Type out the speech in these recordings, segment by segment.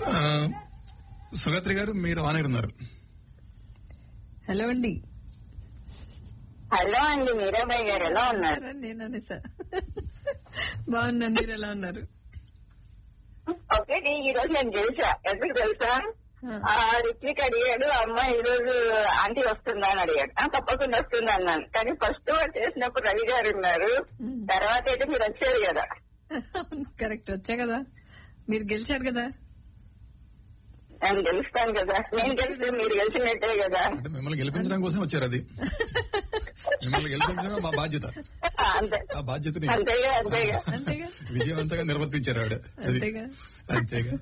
ఆ, సుగత్రి గారు మీరు ఆన్ ఉన్నారు హలో అండి హలో అండి మీరాబాయి గారు ఎలా ఉన్నారు నేను అనేసా బాగున్నాను మీరు ఎలా ఉన్నారు ఒకటి ఈ రోజు నేను గెలిచా ఎందుకు తెలుసా ఆ. ఆ రిత్విక్ అడిగాడు అమ్మ ఈ రోజు ఆంటీ వస్తుందా అని అడిగాడు ఆ, తప్పకుండా వస్తుంది అన్నాను కానీ ఫస్ట్ వాడు చేసినప్పుడు రవి గారు ఉన్నారు తర్వాత అయితే మీరు వచ్చారు కదా కరెక్ట్ వచ్చా కదా మీరు గెలిచారు కదా నేను గెలుస్తాను కదా నేను గెలిస్తే మీరు గెలిచినట్టే కదా అంటే మిమ్మల్ని గెలిపించడం కోసం వచ్చారు అది మిమ్మల్ని గెలిపించడమే మా బాధ్యత ఆ, అంతే ఆ బాధ్యతని అంతేగా అంతేగా అంతేగా విజయవంతంగా నిర్వర్తించారు ఆవిడ అది అంతేగా. అంతేగా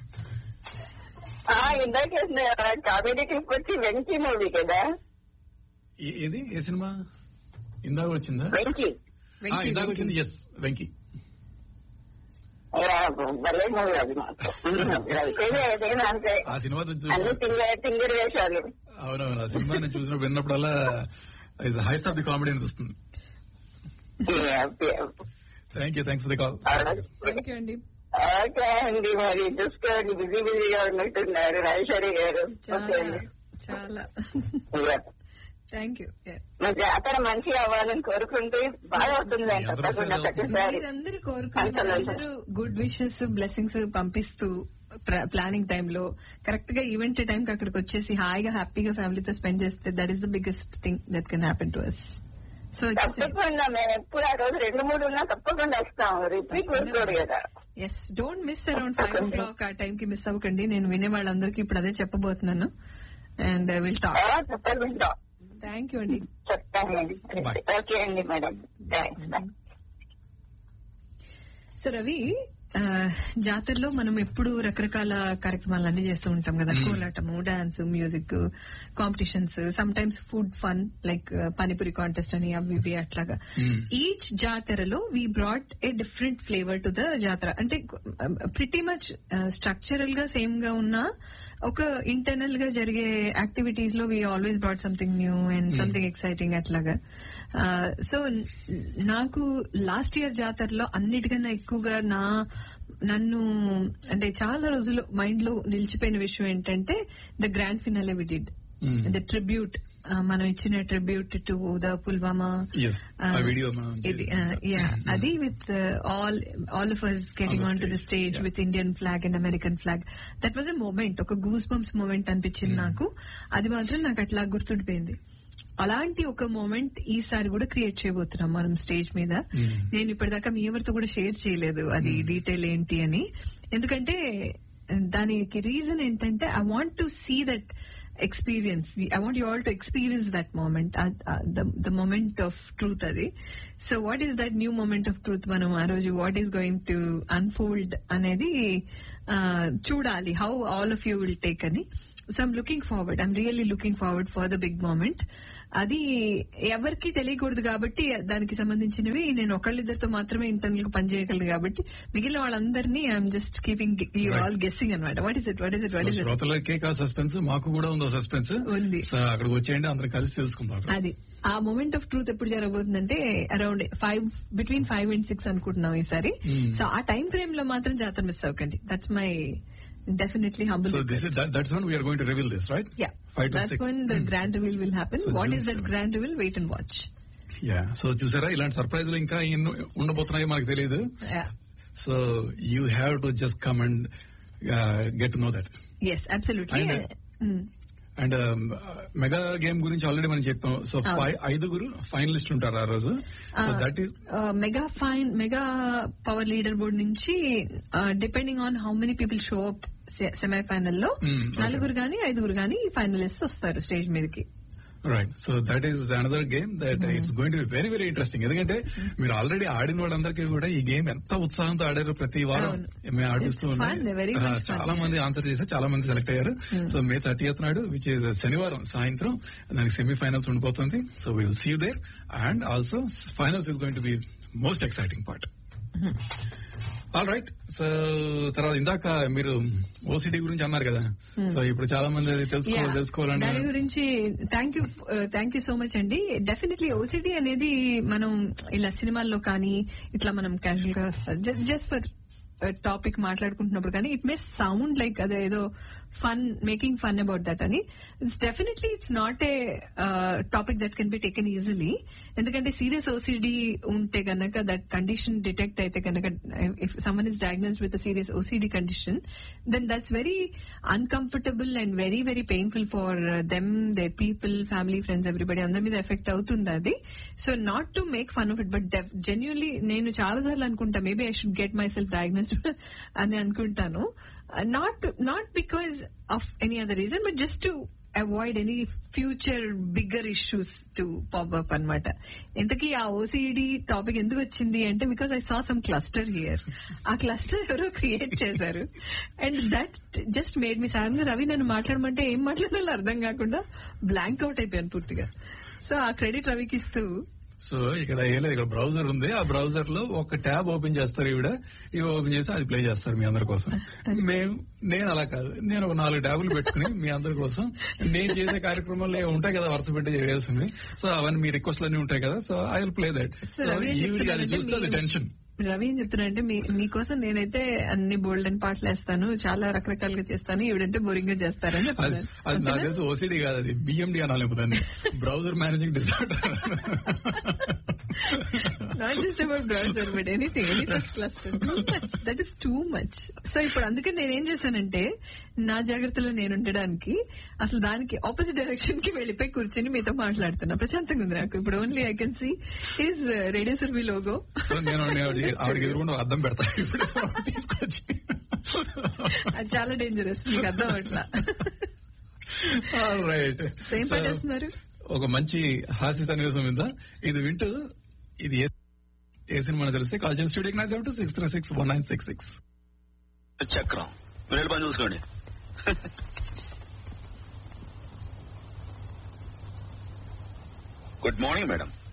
ఆ ఇందాక కామెడీ క్లిప్ వచ్చి వెంకీ మూవీ కదా ఏ- ఏది ఏ సినిమా ఇందాక వచ్చిందా వెంకీ ఆ, వెంకీ, ఇందాక వెంకీ. వచ్చింది ఎస్ వెంకీ యా, భలే మూవీ అది మాకు రవితేజ ఏదైనా అంతే ఆ సినిమా చూసి అన్ని తింగ తింగిరి వేషాలు అవునవును ఆ సినిమా నేను చూసినప్పుడు విన్నప్పుడల్లా హైట్స్ ఆఫ్ ది కామెడీ అనిపిస్తుంది thank you thanks for the call thank you అండి ఓకే అండి మరి చూసుకోండి బిజీ బిజీగా ఉన్నట్టున్నారు రాజేశ్వరి గారు ఓకే చాలా అండి చాలా యా. థ్యాంక్ యూ మీ జాతర మంచిగా అవ్వాలని కోరుకుంటూ బాగా అవుతుందండి అందరూ తప్పకుండా సరే ప్రతిసారి మీరందరూ కోరుకుంటున్నారు అందరూ గుడ్ విషెస్ బ్లెస్సింగ్స్ పంపిస్తూ ప్లానింగ్ టైంలో కరెక్ట్ గా ఈవెంట్ టైం కి అక్కడికి వచ్చేసి హాయిగా హ్యాపీగా ఫ్యామిలీతో స్పెండ్ చేస్తే that is the biggest thing that can happen to us so తప్పకుండా మేము ఎప్పుడు ఆ రోజు రెండు మూడు ఉన్నా తప్పకుండా వస్తాం రిపీట్ వస్తాడు కదా yes don't miss around five o'clock ఆ టైం కి మిస్ అవ్వకండి నేను వినే వాళ్ళందరికీ ఇప్పుడు అదే చెప్పబోతున్నాను అండ్ విల్ టాక్ ఆ, తప్పకుండా థ్యాంక్ యూ అండి చెప్తానండి Bye. ఓకే అండి madam thanks bye so Ravi ఆ, జాతరలో మనం ఎప్పుడు రకరకాల కార్యక్రమాలు అన్ని చేస్తూ ఉంటాం కదా కోలాటము dance music competitions some times food fun like panipuri contest అని అవి ఇవి అట్లాగా Hmm. ఈచ్ జాతరలో we brought a different flavour to the జాతర అంటే ప్రిటీ మచ్ స్ట్రక్చరల్ గా సేమ్ గా ఉన్న ఒక ఇంటర్నల్ గా జరిగే యాక్టివిటీస్ లో we always brought something new and something exciting అట్లాగా సో నాకు లాస్ట్ ఇయర్ జాతరలో అన్నిటికన్నా ఎక్కువగా నా నన్ను అంటే చాలా రోజులు మైండ్ లో నిలిచిపోయిన విషయం ఏంటంటే the grand finale we did Hmm. The tribute మనం ఇచ్చిన tribute to the Pulwama Yes. ఆ video మనం ఇది చేసాం. యా అది with all all of us getting On the on to the stage, stage yeah. With Indian flag and American flag that was a moment ఒక goose bumps moment అనిపించింది నాకు అది మాత్రం నాకు అట్లా గుర్తుండిపోయింది అలాంటి ఒక మూమెంట్ ఈసారి కూడా క్రియేట్ చేయబోతున్నాం మనం స్టేజ్ మీద Mm. నేను ఇప్పటిదాకా మీ ఎవరితో కూడా షేర్ చేయలేదు అది డీటెయిల్ ఏంటి అని ఎందుకంటే దానికి రీజన్ ఏంటంటే I want to see that experience I want you all to experience that moment the moment of truth అది so what is that new moment of truth మనం ఆ రోజు what is going to unfold అనేది uh, చూడాలి how all of you will take అని so I'm looking forward I'm really looking forward for the big moment అది ఎవరికి తెలియకూడదు కాబట్టి దానికి సంబంధించినవి నేను ఒకళ్ళిద్దరితో మాత్రమే ఇంటర్నల్ గా పనిచేయగలను కాబట్టి మిగిలిన వాళ్ళందరినీ I'm just keeping you Right. All guessing అనమాట what is it what is it what is it శ్రోతలకే కా సస్పెన్స్ మాకు కూడా ఉందో సస్పెన్స్ ఉంది. సో అక్కడికి వచ్చేయండి అందరం కలిసి తెలుసుకుందాం అది ఆ మూమెంట్ ఆఫ్ ట్రూత్ ఎప్పుడు జరగబోతుందంటే around five between five and six అనుకుంటున్నాం ఈసారి Hmm. సో ఆ టైం ఫ్రేమ్ లో మాత్రం జాతర మిస్ అవ్వకండి that's my definitely humble so this is that's one we're going to reveal this right yeah five to that's six one the grand reveal will happen So what June is that seven. Grand reveal wait and watch yeah so చూసారా ఇలాంటి సర్ప్రైజ్లు ఇంకా ఎన్నో ఉండబోతున్నాయో మనకు తెలియదు so you have to just come and get know that yes absolutely And, and mega game గురించి already మనం చెప్పాం సో ఫైవ్ ఐదుగురు ఫైనలిస్ట్ ఉంటారు ఆ రోజు so that is mega fine mega power leader board నుంచి depending on how many people show up semifinal లో Hmm, okay. నలుగురు గాని ఐదుగురు గాని ఫైనలిస్ట్ వస్తారు స్టేజ్ మీదకి right so that is another game that it's going to be very very interesting ఎందుకంటే మీరు ఆల్రెడీ ఆడిన వాళ్ళందరికీ కూడా ఈ గేమ్ ఎంత ఉత్సాహంతో ఆడారు ప్రతి వారం అవును. మేము ఆడిస్తూ It's ఉన్నాం. fun, very ఆ, much fun, చాలా yeah. మంది ఆన్సర్ చేశారు చాలా మంది సెలెక్ట్ అయ్యారు సో మే థర్టీఎత్ నాడు విచ్ ఇస్ శనివారం సాయంత్రం దానికి సెమీఫైనల్స్ ఉండిపోతుంది so will see there and also finals is going to be most exciting part all right so తర్వాత ఇందాక మీరు ఓసిడి గురించి అన్నారు కదా సో ఇప్పుడు చాలా మంది అది తెలుసుకోవాలి Yeah. తెలుసుకోవాలని దాని గురించి thank you thank you so much అండి డెఫినెట్లీ ఓసిడి అనేది మనం ఇలా సినిమాల్లో కానీ ఇట్లా మనం క్యాజువల్ గా జస్ట్ ఫర్ టాపిక్ మాట్లాడుకుంటున్నప్పుడు కానీ ఇట్ మే సౌండ్ లైక్ అదే ఏదో fun making fun about that అని it's definitely it's not a topic that can be taken easily ఎందుకంటే సీరియస్ ఓసిడి ఉంటే గనక దట్ కండిషన్ డిటెక్ట్ అయితే కనుక if someone is diagnosed with serious OCD condition then that's very uncomfortable and very very painful for them they people family friends everybody అందరి మీద effect అవుతుంది అది so not to make fun of it but genuinely నేను చాలా సార్లు అనుకుంటా maybe I should get myself diagnosed అని అనుకుంటాను not not because of any other reason but just to avoid any future bigger issues to pop up అనమాట ఇంతకీ ఆ OCD topic ఎందుకు వచ్చింది అంటే because I saw some cluster here ఆ cluster ఎవరో క్రియేట్ చేశారు and that just made me sudden గా రవి నన్ను మాట్లాడమంటే ఏం మాట్లాడాలో అర్థం కాకుండా బ్లాంక్ అవుట్ అయిపోయాను పూర్తిగా సో ఆ క్రెడిట్ రవికి ఇస్తూ సో ఇక్కడ ఏం లేదు ఇక్కడ బ్రౌజర్ ఉంది ఆ బ్రౌజర్ లో ఒక ట్యాబ్ ఓపెన్ చేస్తారు ఈవిడ ఇవి ఓపెన్ చేసి అది ప్లే చేస్తారు మీ అందరి కోసం మేము నేను అలా కాదు నేను ఒక నాలుగు ట్యాబులు పెట్టుకుని మీ అందరి కోసం నేను చేసే కార్యక్రమాలు ఏవో ఉంటాయి కదా వరుస పెట్టి చేయాల్సింది సో అవన్నీ మీ రిక్వెస్ట్లు అన్ని ఉంటాయి కదా so I will play that so so Ravi ఏం ఈవిడికి అది చెప్తున్నాడంటే చూస్తే అది మీ- టెన్షన్ రవి ఏం చెప్తున్నాడంటే మీ మీకోసం నేనైతే అన్ని బోల్డ్ అండ్ పాటలు వేస్తాను చాలా రకరకాలుగా చేస్తాను ఈవిడంటే బోరింగ్ గా చేస్తారని అది అది నాకు చెప్తున్నాను తెలిసి ఓసిడి కాదు అది బిఎండి అనాలి దాన్ని browser managing disorder not just about browser but anything any such cluster too much that is too much so ఇప్పుడు అందుకే నేనేం చేశానంటే నా జాగ్రత్తలో నేను ఉండడానికి అసలు దానికి ఆపోజిట్ డైరెక్షన్ కి వెళ్ళిపోయి కూర్చొని మీతో మాట్లాడుతున్నా ప్రశాంతంగా ఉంది నాకు ఇప్పుడు only I can see is radio సర్వీ లోగో సో నేను నేను ఆవిడ- ఆవిడకి ఎదురుకుండా అర్థం పెడతా ఇప్పుడు తీసుకొచ్చి అది చాలా డేంజరస్ మీకు అర్థం అట్లా రైట్ సేమ్ పాట వేస్తున్నారు ఒక మంచి హాస్య సన్నివేశం విందా ఇది వింటూ ఇది ఏ- ఏ సినిమా తెలిస్తే కాల్ చేసి స్టూడియోకి nine seven two six three six one nine six six చక్రం మీరు వెళ్ళి పని చూసుకోండి గుడ్ మార్నింగ్ మేడం